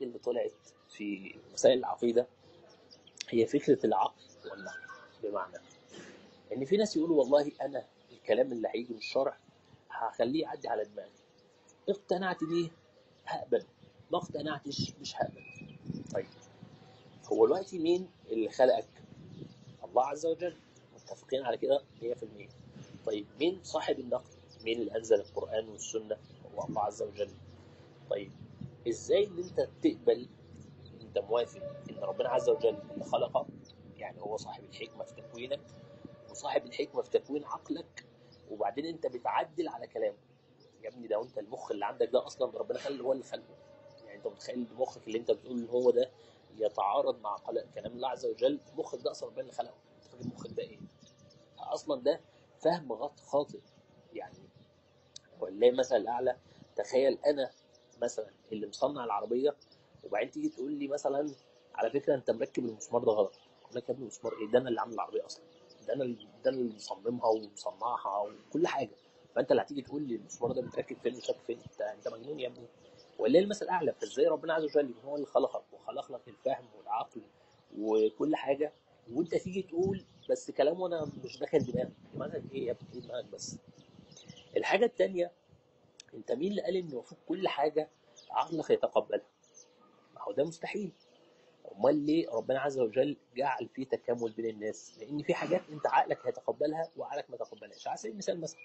اللي طلعت في مسائل العقيده هي فكره العقل والنقل بمعنى ان في ناس يقولوا والله انا الكلام اللي هيجي من الشرع هخليه يعدي على دماغي اقتنعت بيه هقبل ما اقتنعتش مش هقبل طيب هو دلوقتي مين اللي خلقك الله عز وجل متفقين على كده 100% طيب مين صاحب النقل مين اللي انزل القران والسنه هو الله عز وجل طيب ازاي ان انت تقبل انت موافق ان ربنا عز وجل اللي خلقك يعني هو صاحب الحكمه في تكوينك وصاحب الحكمه في تكوين عقلك وبعدين انت بتعدل على كلامه يا ابني ده انت المخ اللي عندك ده اصلا ربنا خلى هو اللي خلقه يعني انت متخيل مخك اللي انت بتقول ان هو ده يتعارض مع قل- كلام الله عز وجل مخك ده اصلا ربنا اللي خلقه انت فاكر مخك ده ايه اصلا ده فهم غلط خاطئ يعني ولله مثل الاعلى تخيل انا مثلا اللي مصنع العربيه وبعدين تيجي تقول لي مثلا على فكره انت مركب المسمار ده غلط اقول لك يا ابني المسمار ايه ده انا اللي عامل العربيه اصلا ده انا اللي- ده أنا اللي مصممها ومصنعها وكل حاجه فانت اللي هتيجي تقول لي المسمار ده متركب فين مش فين انت انت مجنون يا ابني ولله المثل الاعلى فازاي ربنا عز وجل يكون هو اللي خلقك وخلق لك الفهم والعقل وكل حاجه وانت تيجي تقول بس كلامه انا مش داخل دماغي دماغك ايه يا ابني ايه دماغك بس الحاجه الثانيه انت مين اللي قال ان المفروض كل حاجه عقلك يتقبلها ما هو ده مستحيل امال ليه ربنا عز وجل جعل فيه تكامل بين الناس لان في حاجات انت عقلك هيتقبلها وعقلك ما يتقبلهاش على سبيل المثال مثلا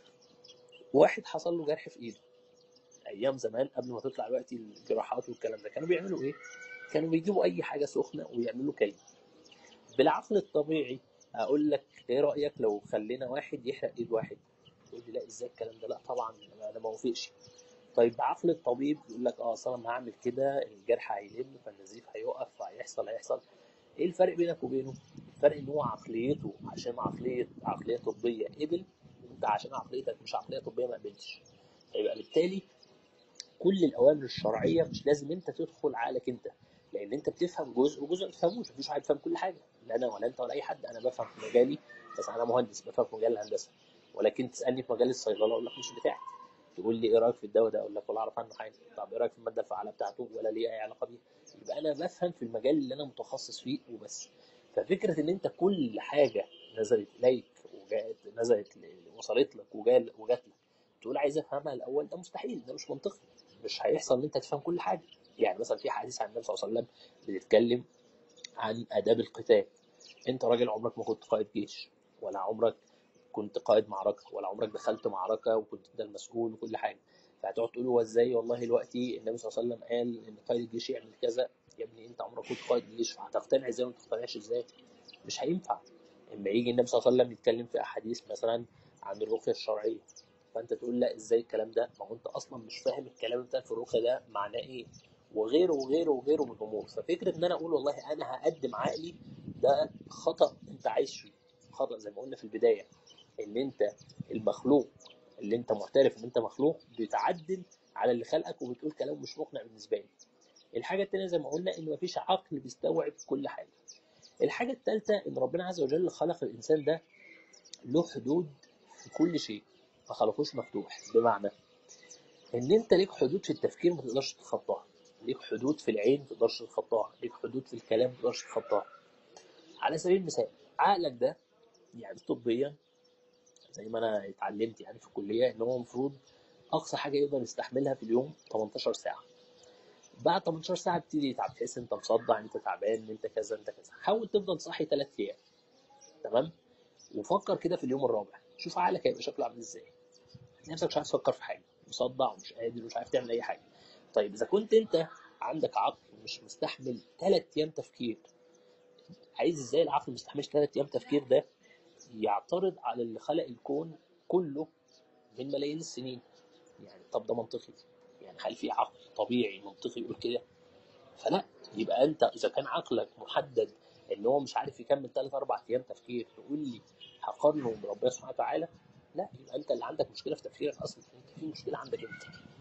واحد حصل له جرح في ايده ايام زمان قبل ما تطلع دلوقتي الجراحات والكلام ده كانوا بيعملوا ايه كانوا بيجيبوا اي حاجه سخنه ويعملوا كي بالعقل الطبيعي اقول لك ايه رايك لو خلينا واحد يحرق ايد واحد تقول لي لا ازاي الكلام ده لا طبعا انا ما وافقش طيب بعقل الطبيب يقول لك اه اصل انا لما هعمل كده الجرح هيلم فالنزيف هيقف فهيحصل هيحصل ايه الفرق بينك وبينه؟ الفرق ان هو عقليته عشان عقليه عقليه طبيه قبل وانت عشان عقليتك مش عقليه طبيه ما قبلتش فيبقى بالتالي كل الاوامر الشرعيه مش لازم انت تدخل عقلك انت لان انت بتفهم جزء وجزء ما تفهموش مفيش واحد فاهم كل حاجه لا انا ولا انت ولا اي حد انا بفهم في مجالي بس انا مهندس بفهم في مجال الهندسه ولكن تسالني في مجال الصيدله اقول لك مش بتاعي تقول لي ايه رايك في الدواء ده اقول لك ولا اعرف عنه حاجه طب ايه رايك في الماده الفعاله بتاعته ولا ليه اي علاقه بيه يبقى انا بفهم في المجال اللي انا متخصص فيه وبس ففكره ان انت كل حاجه نزلت اليك وجاءت نزلت ل- وصلت لك وجال وجات لك تقول عايز افهمها الاول ده مستحيل ده مش منطقي مش هيحصل ان انت تفهم كل حاجه يعني مثلا في حديث عن النبي صلى الله عليه وسلم بتتكلم عن اداب القتال انت راجل عمرك ما كنت قائد جيش ولا عمرك كنت قائد معركه ولا عمرك دخلت معركه وكنت انت المسؤول وكل حاجه فهتقعد تقول هو ازاي والله دلوقتي النبي صلى الله عليه وسلم قال ان قائد الجيش يعمل كذا يا ابني انت عمرك كنت قائد جيش فهتقتنع ازاي وما تقتنعش ازاي مش هينفع اما يجي النبي صلى الله عليه وسلم يتكلم في احاديث مثلا عن الرقيه الشرعيه فانت تقول لا ازاي الكلام ده ما هو انت اصلا مش فاهم الكلام بتاع في الرقيه ده معناه ايه وغيره وغيره وغيره من الامور ففكره ان انا اقول والله انا هقدم عقلي ده خطا انت عايش فيه خطا زي ما قلنا في البدايه ان انت المخلوق اللي انت معترف ان انت مخلوق بتعدل على اللي خلقك وبتقول كلام مش مقنع بالنسبه لي الحاجه الثانيه زي ما قلنا ان مفيش عقل بيستوعب كل حاجه الحاجه الثالثه ان ربنا عز وجل خلق الانسان ده له حدود في كل شيء ما خلقوش مفتوح بمعنى ان انت ليك حدود في التفكير ما تقدرش تتخطاها ليك حدود في العين ما تقدرش تتخطاها ليك حدود في الكلام ما تقدرش تتخطاها على سبيل المثال عقلك ده يعني طبيا زي ما انا اتعلمت يعني في الكليه ان هو المفروض اقصى حاجه يقدر يستحملها في اليوم 18 ساعه بعد 18 ساعه بتبتدي يتعب تحس انت مصدع انت تعبان انت كذا انت كذا حاول تفضل صاحي 3 ايام تمام وفكر كده في اليوم الرابع شوف عقلك هيبقى شكله عامل ازاي هتلاقي نفسك مش عارف تفكر في حاجه مصدع ومش قادر ومش عارف تعمل اي حاجه طيب اذا كنت انت عندك عقل مش مستحمل 3 ايام تفكير عايز ازاي العقل ما يستحملش 3 ايام تفكير ده يعترض على اللي خلق الكون كله من ملايين السنين يعني طب ده منطقي يعني هل في عقل طبيعي منطقي يقول كده فلا يبقى انت اذا كان عقلك محدد ان هو مش عارف يكمل 3 4 ايام تفكير تقول لي هقارنه بربنا سبحانه وتعالى لا يبقى انت اللي عندك مشكله في تفكيرك اصلا انت في مشكله عندك انت